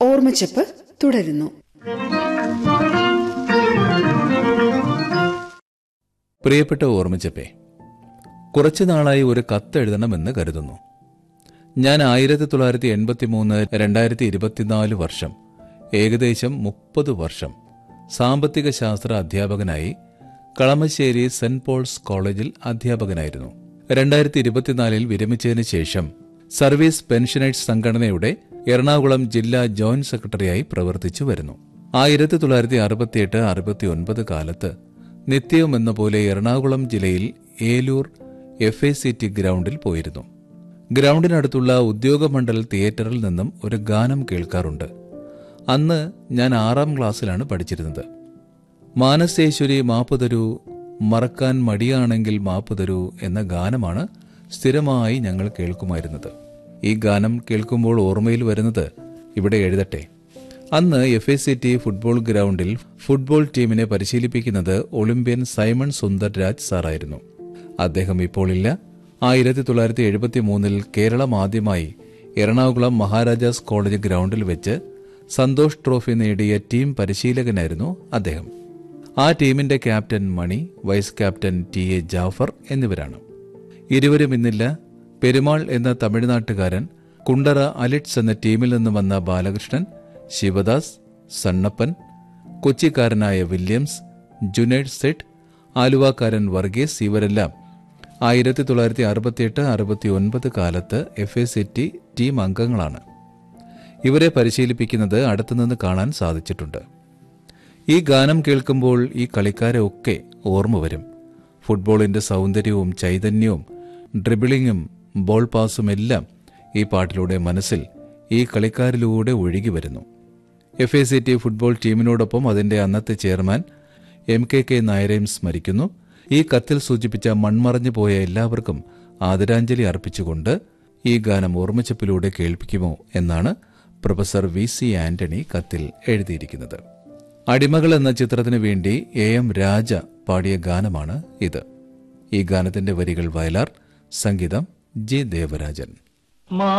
ഓർമ്മച്ചപ്പ് തുടരുന്നു പ്രിയപ്പെട്ട ഓർമ്മിച്ചപ്പേ കുറച്ചു നാളായി ഒരു കത്തെഴുതണമെന്ന് കരുതുന്നു ഞാൻ ആയിരത്തി തൊള്ളായിരത്തി എൺപത്തി മൂന്ന് രണ്ടായിരത്തി ഇരുപത്തിനാല് വർഷം ഏകദേശം മുപ്പത് വർഷം സാമ്പത്തിക ശാസ്ത്ര അധ്യാപകനായി കളമശ്ശേരി സെന്റ് പോൾസ് കോളേജിൽ അധ്യാപകനായിരുന്നു രണ്ടായിരത്തി ഇരുപത്തിനാലിൽ വിരമിച്ചതിന് ശേഷം സർവീസ് പെൻഷനേഴ്സ് സംഘടനയുടെ എറണാകുളം ജില്ലാ ജോയിന്റ് സെക്രട്ടറിയായി പ്രവർത്തിച്ചു വരുന്നു ആയിരത്തി തൊള്ളായിരത്തി അറുപത്തിയെട്ട് അറുപത്തിയൊൻപത് കാലത്ത് നിത്യവും എന്ന പോലെ എറണാകുളം ജില്ലയിൽ Eloor F A C T ഗ്രൗണ്ടിൽ പോയിരുന്നു ഗ്രൗണ്ടിനടുത്തുള്ള ഉദ്യോഗമണ്ഡൽ തിയേറ്ററിൽ നിന്നും ഒരു ഗാനം കേൾക്കാറുണ്ട് അന്ന് ഞാൻ ആറാം ക്ലാസ്സിലാണ് പഠിച്ചിരുന്നത് മാനസേശ്വരി മാപ്പ് തരൂ മറക്കാൻ മടിയാണെങ്കിൽ മാപ്പ് തരൂ എന്ന ഗാനമാണ് സ്ഥിരമായി ഞങ്ങൾ കേൾക്കുമായിരുന്നത് ഈ ഗാനം കേൾക്കുമ്പോൾ ഓർമ്മയിൽ വരുന്നത് ഇവിടെ എഴുതട്ടെ അന്ന് F A C T football ഗ്രൗണ്ടിൽ ഫുട്ബോൾ ടീമിനെ പരിശീലിപ്പിക്കുന്നത് ഒളിമ്പ്യൻ സൈമൺ സുന്ദർ രാജ് സാറായിരുന്നു അദ്ദേഹം ഇപ്പോൾ ഇല്ല ആയിരത്തി തൊള്ളായിരത്തി എഴുപത്തി മൂന്നിൽ കേരളം ആദ്യമായി എറണാകുളം മഹാരാജാസ് കോളേജ് ഗ്രൗണ്ടിൽ വെച്ച് സന്തോഷ് ട്രോഫി നേടിയ ടീം പരിശീലകനായിരുന്നു അദ്ദേഹം ആ ടീമിന്റെ captain Mani vice captain T A Jaffar എന്നിവരാണ് ഇരുവരും ഇന്നില്ല പെരുമാൾ എന്ന തമിഴ്നാട്ടുകാരൻ കുണ്ടറ അലിറ്റ്സ് എന്ന ടീമിൽ നിന്ന് വന്ന ബാലകൃഷ്ണൻ ശിവദാസ് സണ്ണപ്പൻ കൊച്ചിക്കാരനായ വില്യംസ് ജുനൈഡ് സെറ്റ് ആലുവാക്കാരൻ വർഗീസ് ഇവരെല്ലാം ആയിരത്തി തൊള്ളായിരത്തി അറുപത്തിയെട്ട് അറുപത്തി ഒൻപത് കാലത്ത് F A C T team അംഗങ്ങളാണ് ഇവരെ പരിശീലിപ്പിക്കുന്നത് അടുത്തുനിന്ന് കാണാൻ സാധിച്ചിട്ടുണ്ട് ഈ ഗാനം കേൾക്കുമ്പോൾ ഈ കളിക്കാരെ ഒക്കെ ഓർമ്മ വരും ഫുട്ബോളിന്റെ സൗന്ദര്യവും ചൈതന്യവും ഡ്രിബിളിങ്ങും ബോൾ പാസും എല്ലാം ഈ പാട്ടിലൂടെ മനസ്സിൽ ഈ കളിക്കാരിലൂടെ ഒഴുകി വരുന്നു F A C T football ടീമിനോടൊപ്പം അതിന്റെ അന്നത്തെ ചെയർമാൻ എം കെ കെ നായരെയും സ്മരിക്കുന്നു ഈ കത്തിൽ സൂചിപ്പിച്ച മൺമറഞ്ഞു പോയ എല്ലാവർക്കും ആദരാഞ്ജലി അർപ്പിച്ചുകൊണ്ട് ഈ ഗാനം ഓർമ്മച്ചപ്പിലൂടെ കേൾപ്പിക്കുമോ എന്നാണ് പ്രൊഫസർ വി സി ആന്റണി കത്തിൽ എഴുതിയിരിക്കുന്നത് അടിമകൾ എന്ന ചിത്രത്തിനു വേണ്ടി എ എം രാജ പാടിയ ഗാനമാണ് ഇത് ഈ ഗാനത്തിന്റെ വരികൾ വയലാർ സംഗീതം ജി ദേവരാജൻ